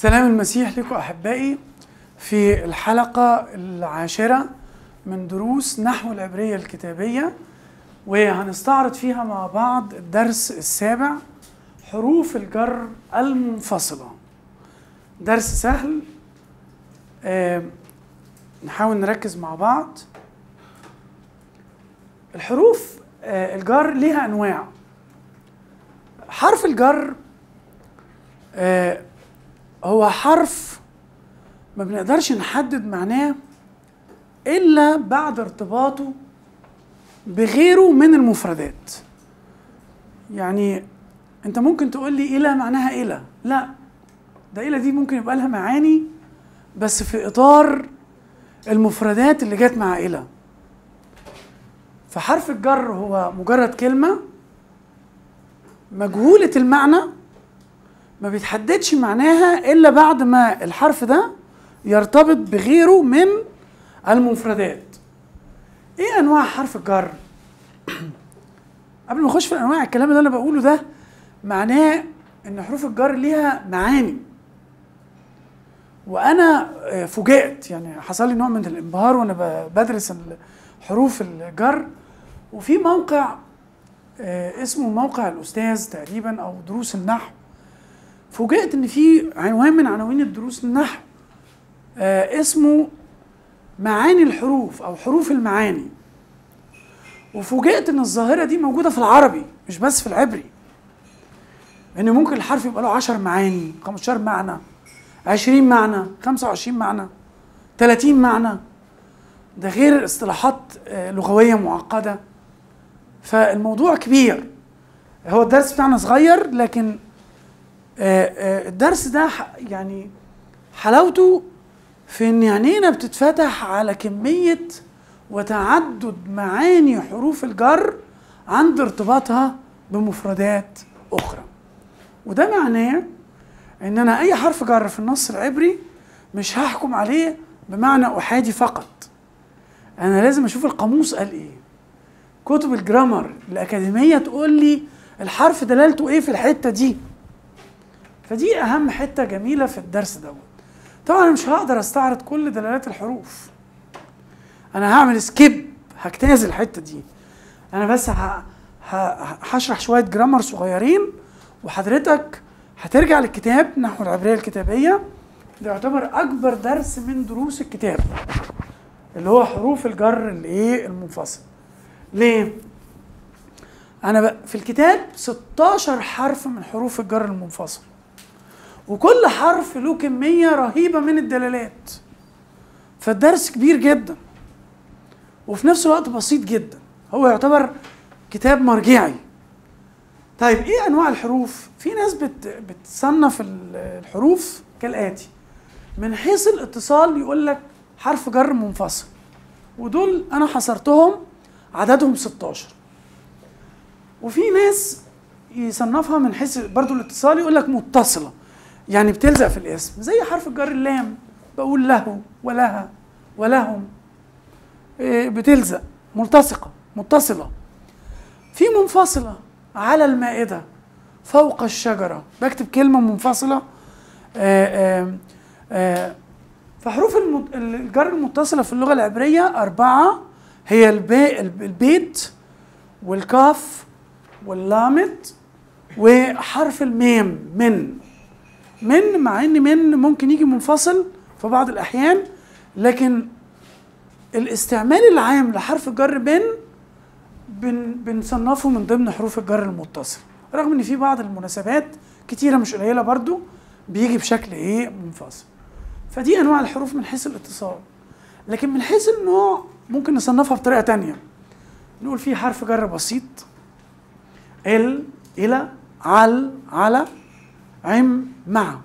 سلام المسيح لكم احبائي في الحلقه العاشره من دروس نحو العبريه الكتابيه وهنستعرض فيها مع بعض الدرس السابع حروف الجر المنفصله درس سهل آه نحاول نركز مع بعض الحروف آه الجر ليها انواع حرف الجر آه هو حرف ما بنقدرش نحدد معناه الا بعد ارتباطه بغيره من المفردات يعني انت ممكن تقول لي الى معناها الى لا ده الى دي ممكن يبقى لها معاني بس في اطار المفردات اللي جت مع الى فحرف الجر هو مجرد كلمه مجهوله المعنى ما بيتحددش معناها الا بعد ما الحرف ده يرتبط بغيره من المفردات ايه انواع حرف الجر قبل ما اخش في انواع الكلام اللي انا بقوله ده معناه ان حروف الجر ليها معاني وانا فوجئت يعني حصل لي نوع من الانبهار وانا بدرس حروف الجر وفي موقع اسمه موقع الاستاذ تقريبا او دروس النحو فوجئت ان في عنوان من عناوين الدروس النحو آه اسمه معاني الحروف او حروف المعاني وفوجئت ان الظاهره دي موجوده في العربي مش بس في العبري ان ممكن الحرف يبقى له 10 معاني 15 معنى 20 معنى 25 معنى 30 معنى ده غير اصطلاحات آه لغويه معقده فالموضوع كبير هو الدرس بتاعنا صغير لكن الدرس ده يعني حلاوته في ان عينينا بتتفتح على كميه وتعدد معاني حروف الجر عند ارتباطها بمفردات اخرى وده معناه ان انا اي حرف جر في النص العبري مش هحكم عليه بمعنى احادي فقط انا لازم اشوف القاموس قال ايه كتب الجرامر الاكاديميه تقول لي الحرف دلالته ايه في الحته دي فدي اهم حته جميله في الدرس دوت طبعا انا مش هقدر استعرض كل دلالات الحروف انا هعمل سكيب هجتاز الحته دي انا بس هشرح شويه جرامر صغيرين وحضرتك هترجع للكتاب نحو العبريه الكتابيه ده يعتبر اكبر درس من دروس الكتاب اللي هو حروف الجر الايه المنفصل ليه انا في الكتاب 16 حرف من حروف الجر المنفصل وكل حرف له كمية رهيبة من الدلالات فالدرس كبير جدا وفي نفس الوقت بسيط جدا هو يعتبر كتاب مرجعي طيب ايه انواع الحروف في ناس بت بتصنف الحروف كالاتي من حيث الاتصال يقول لك حرف جر منفصل ودول انا حصرتهم عددهم 16 وفي ناس يصنفها من حيث برضو الاتصال يقول لك متصله يعني بتلزق في الاسم زي حرف الجر اللام بقول له ولها ولهم بتلزق ملتصقة متصلة في منفصلة على المائدة فوق الشجرة بكتب كلمة منفصلة آآ آآ فحروف الجر المتصلة في اللغة العبرية أربعة هي البيت والكاف واللامت وحرف الميم من من مع ان من ممكن يجي منفصل في بعض الاحيان لكن الاستعمال العام لحرف الجر من بن بنصنفه من ضمن حروف الجر المتصل رغم ان في بعض المناسبات كتيره مش قليله برضو بيجي بشكل ايه منفصل فدي انواع الحروف من حيث الاتصال لكن من حيث النوع ممكن نصنفها بطريقه تانية نقول في حرف جر بسيط ال الى عل على عم مع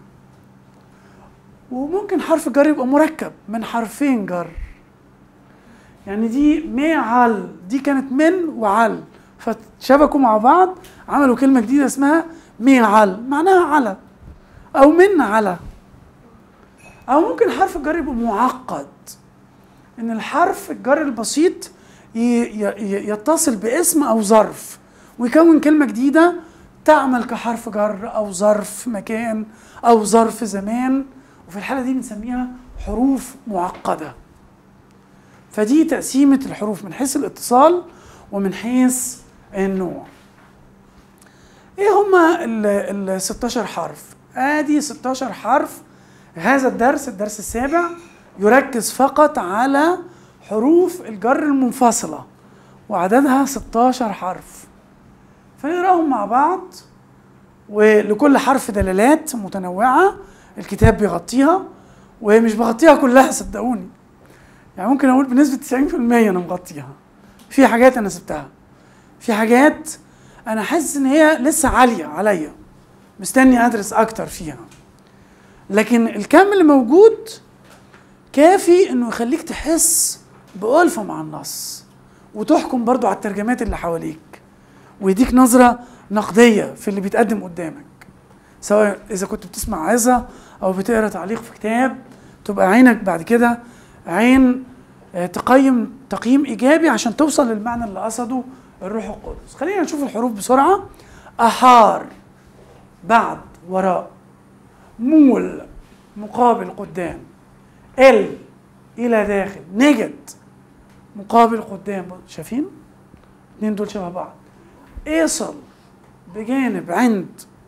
وممكن حرف جر يبقى مركب من حرفين جر يعني دي مع دي كانت من وعل فشبكوا مع بعض عملوا كلمة جديدة اسمها ميعل معناها على أو من على أو ممكن حرف الجر يبقى معقد إن الحرف الجر البسيط يتصل باسم أو ظرف ويكون كلمة جديدة تعمل كحرف جر او ظرف مكان او ظرف زمان وفي الحاله دي بنسميها حروف معقده فدي تقسيمه الحروف من حيث الاتصال ومن حيث النوع ايه هما ال 16 حرف ادي 16 حرف هذا الدرس الدرس السابع يركز فقط على حروف الجر المنفصله وعددها 16 حرف فنقراهم مع بعض ولكل حرف دلالات متنوعة الكتاب بيغطيها ومش بغطيها كلها صدقوني يعني ممكن اقول بنسبة 90% انا مغطيها في حاجات انا سبتها في حاجات انا حاسس ان هي لسه عالية عليا مستني ادرس اكتر فيها لكن الكم اللي موجود كافي انه يخليك تحس بألفة مع النص وتحكم برضو على الترجمات اللي حواليك ويديك نظرة نقدية في اللي بيتقدم قدامك سواء إذا كنت بتسمع عظة أو بتقرا تعليق في كتاب تبقى عينك بعد كده عين آه، تقيم تقييم إيجابي عشان توصل للمعنى اللي قصده الروح القدس خلينا نشوف الحروف بسرعة أحار بعد وراء مول مقابل قدام ال إلى داخل نجد مقابل قدام شايفين؟ الاثنين دول شبه بعض ايصل بجانب عند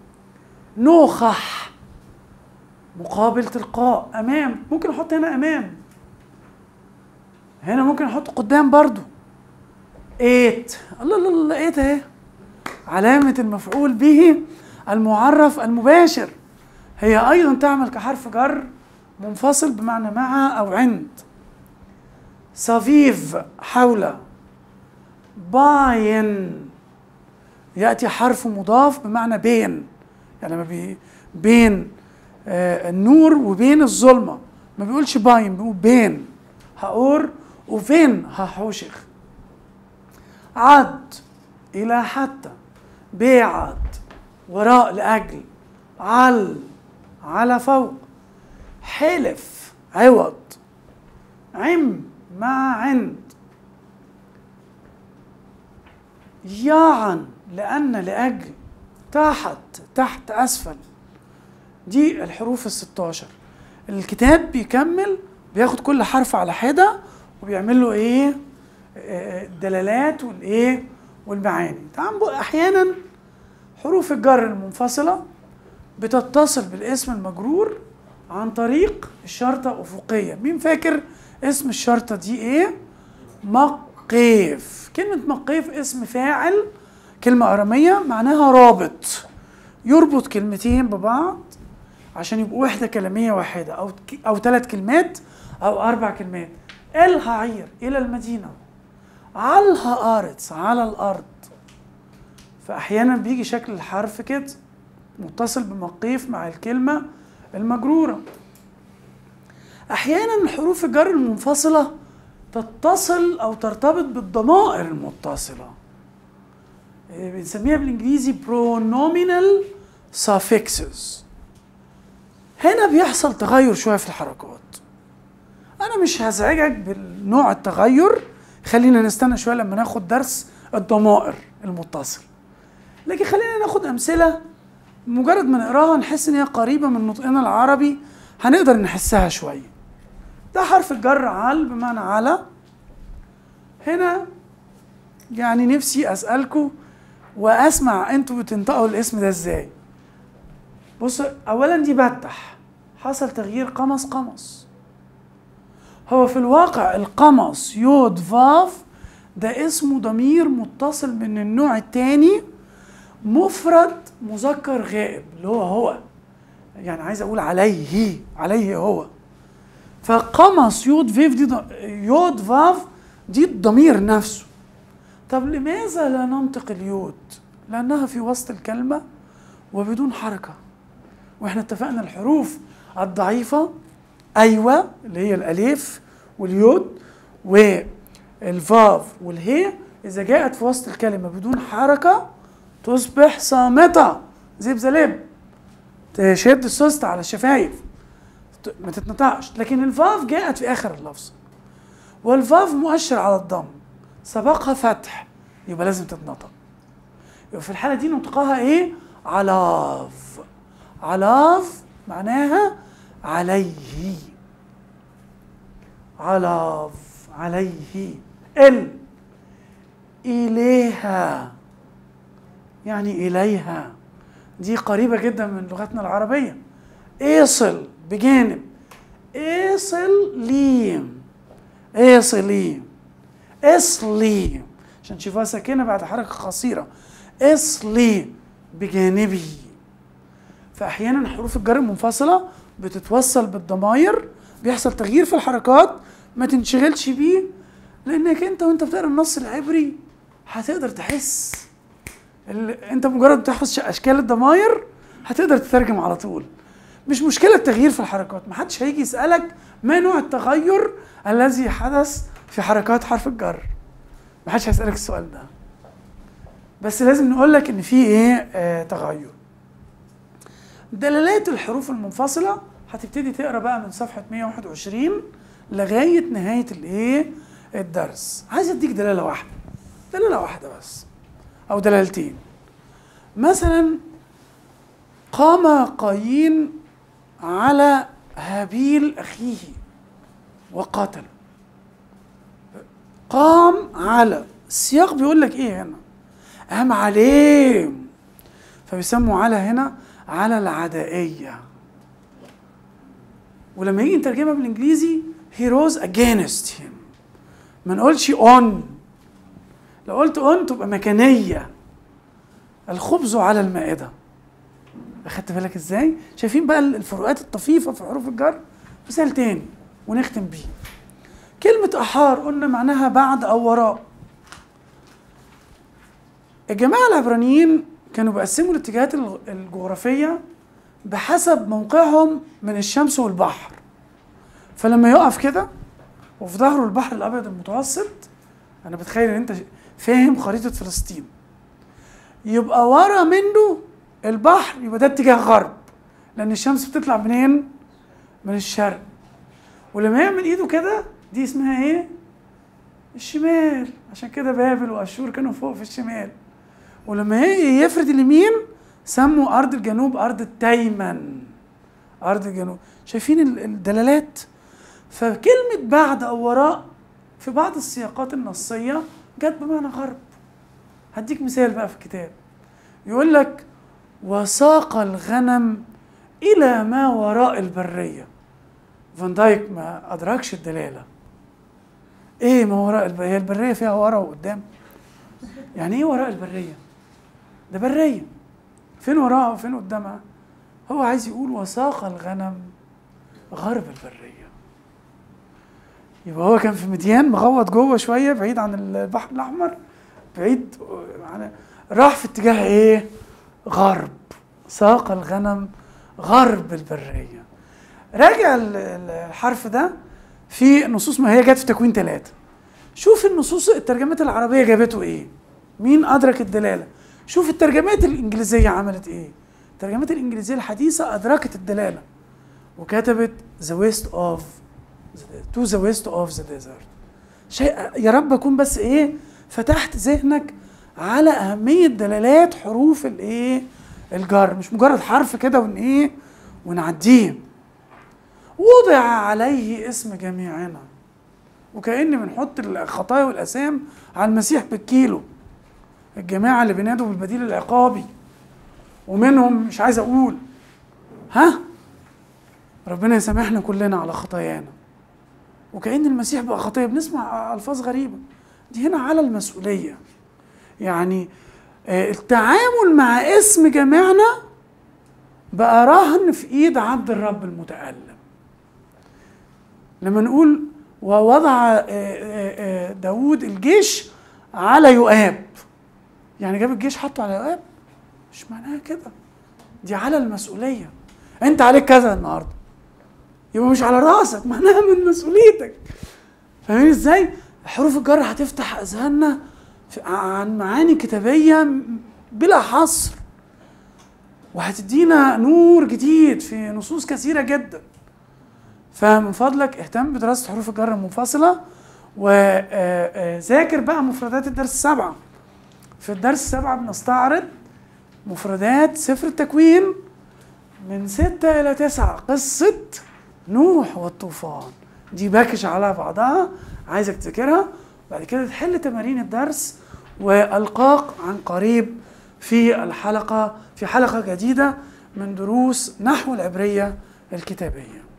نوخح مقابل تلقاء امام ممكن احط هنا امام هنا ممكن احط قدام برضو ايت الله الله الله ايت اهي علامة المفعول به المعرف المباشر هي ايضا تعمل كحرف جر منفصل بمعنى مع او عند صفيف حول باين ياتي حرف مضاف بمعنى بين يعني ما بي بين آه النور وبين الظلمه ما بيقولش باين بيقول بين هقور وفين هحوشخ عد الى حتى بيعد وراء لاجل عل على فوق حلف عوض عم مع عند يعن لأن لأجل تحت تحت أسفل دي الحروف الستاشر الكتاب بيكمل بياخد كل حرف على حدة وبيعمل له ايه الدلالات والايه والمعاني طبعا احيانا حروف الجر المنفصلة بتتصل بالاسم المجرور عن طريق الشرطة أفقية مين فاكر اسم الشرطة دي ايه مقيف كلمة مقيف اسم فاعل كلمة أرامية معناها رابط يربط كلمتين ببعض عشان يبقوا وحدة كلامية واحدة أو أو ثلاث كلمات أو أربع كلمات الهعير إلى المدينة علها أرض على الأرض فأحيانا بيجي شكل الحرف كده متصل بمقيف مع الكلمة المجرورة أحيانا حروف الجر المنفصلة تتصل أو ترتبط بالضمائر المتصلة بنسميها بالانجليزي pronominal suffixes هنا بيحصل تغير شويه في الحركات انا مش هزعجك بالنوع التغير خلينا نستنى شويه لما ناخد درس الضمائر المتصل لكن خلينا ناخد امثله مجرد ما نقراها نحس ان هي قريبه من نطقنا العربي هنقدر نحسها شويه ده حرف الجر عل بمعنى على هنا يعني نفسي اسالكم واسمع انتوا بتنطقوا الاسم ده ازاي بص اولا دي بتح حصل تغيير قمص قمص هو في الواقع القمص يود فاف ده اسمه ضمير متصل من النوع الثاني مفرد مذكر غائب اللي هو هو يعني عايز اقول عليه عليه هو فقمص يود فيف دي يود فاف دي الضمير نفسه طب لماذا لا ننطق اليود لانها في وسط الكلمه وبدون حركه واحنا اتفقنا الحروف الضعيفه ايوه اللي هي الالف واليود والفاف والهي اذا جاءت في وسط الكلمه بدون حركه تصبح صامته زي بزلب تشد السوست على الشفايف ما تتنطقش لكن الفاف جاءت في اخر اللفظ والفاف مؤشر على الضم سبقها فتح يبقى لازم تتنطق يبقى في الحاله دي نطقها ايه علاف علاف معناها عليه علاف عليه ال إليها يعني إليها دي قريبة جدا من لغتنا العربية ايصل بجانب ايصل ليم ايصلي اصلي عشان تشوفوها ساكنة بعد حركة قصيرة اصلي بجانبي فأحيانا حروف الجر المنفصلة بتتوصل بالضماير بيحصل تغيير في الحركات ما تنشغلش بيه لانك انت وانت بتقرا النص العبري هتقدر تحس ال... انت مجرد بتحفظ اشكال الضماير هتقدر تترجم على طول مش مشكله التغيير في الحركات ما حدش هيجي يسالك ما نوع التغير الذي حدث في حركات حرف الجر ما حدش هيسالك السؤال ده بس لازم نقول لك ان في ايه آه تغير دلالات الحروف المنفصله هتبتدي تقرا بقى من صفحه 121 لغايه نهايه الايه الدرس عايز اديك دلاله واحده دلاله واحده بس او دلالتين مثلا قام قايين على هابيل اخيه وقتله قام على السياق بيقول لك ايه هنا قام عليه فبيسموا على هنا على العدائيه ولما يجي نترجمها بالانجليزي he rose against him ما نقولش on لو قلت on تبقى مكانيه الخبز على المائده اخدت بالك ازاي شايفين بقى الفروقات الطفيفه في حروف الجر مثال تاني ونختم بيه كلمة أحار قلنا معناها بعد أو وراء الجماعة العبرانيين كانوا بيقسموا الاتجاهات الجغرافية بحسب موقعهم من الشمس والبحر فلما يقف كده وفي ظهره البحر الابيض المتوسط انا بتخيل ان انت فاهم خريطه فلسطين يبقى ورا منه البحر يبقى ده اتجاه غرب لان الشمس بتطلع منين من الشرق ولما يعمل ايده كده دي اسمها ايه الشمال عشان كده بابل واشور كانوا فوق في الشمال ولما يفرد اليمين سموا ارض الجنوب ارض التيمن ارض الجنوب شايفين الدلالات فكلمة بعد أو وراء في بعض السياقات النصية جت بمعنى غرب هديك مثال بقى في الكتاب يقول لك وساق الغنم إلى ما وراء البرية فان دايك ما أدركش الدلالة إيه ما وراء البرية هي البرية فيها ورا وقدام يعني إيه وراء البرية ده برية فين وراها وفين قدامها هو عايز يقول وساق الغنم غرب البرية يبقى هو كان في مديان مغوط جوه شويه بعيد عن البحر الاحمر بعيد يعني راح في اتجاه ايه غرب ساق الغنم غرب البريه راجع الحرف ده في نصوص ما هي جت في تكوين ثلاثة شوف النصوص الترجمات العربية جابته ايه مين أدرك الدلالة شوف الترجمات الإنجليزية عملت ايه الترجمات الإنجليزية الحديثة أدركت الدلالة وكتبت the west of to the west of the desert شيء يا رب اكون بس ايه فتحت ذهنك على اهميه دلالات حروف الايه الجر مش مجرد حرف كده ون ايه ونعديه وضع عليه اسم جميعنا وكأن بنحط الخطايا والأسام على المسيح بالكيلو الجماعة اللي بينادوا بالبديل العقابي ومنهم مش عايز أقول ها ربنا يسامحنا كلنا على خطايانا وكأن المسيح بقى خطية بنسمع ألفاظ غريبة دي هنا على المسؤولية يعني التعامل مع اسم جماعنا بقى رهن في ايد عبد الرب المتألم لما نقول ووضع داود الجيش على يؤاب يعني جاب الجيش حطه على يؤاب مش معناها كده دي على المسؤولية انت عليك كذا النهارده يبقى مش على راسك معناها من مسؤوليتك فاهمين ازاي حروف الجر هتفتح اذهاننا عن معاني كتابيه بلا حصر وهتدينا نور جديد في نصوص كثيره جدا فمن فضلك اهتم بدراسه حروف الجر المنفصله وذاكر بقى مفردات الدرس السبعه في الدرس السابع بنستعرض مفردات سفر التكوين من ستة إلى تسعة قصة نوح والطوفان دي باكش على بعضها عايزك تذاكرها بعد كده تحل تمارين الدرس والقاك عن قريب في الحلقة في حلقة جديدة من دروس نحو العبرية الكتابية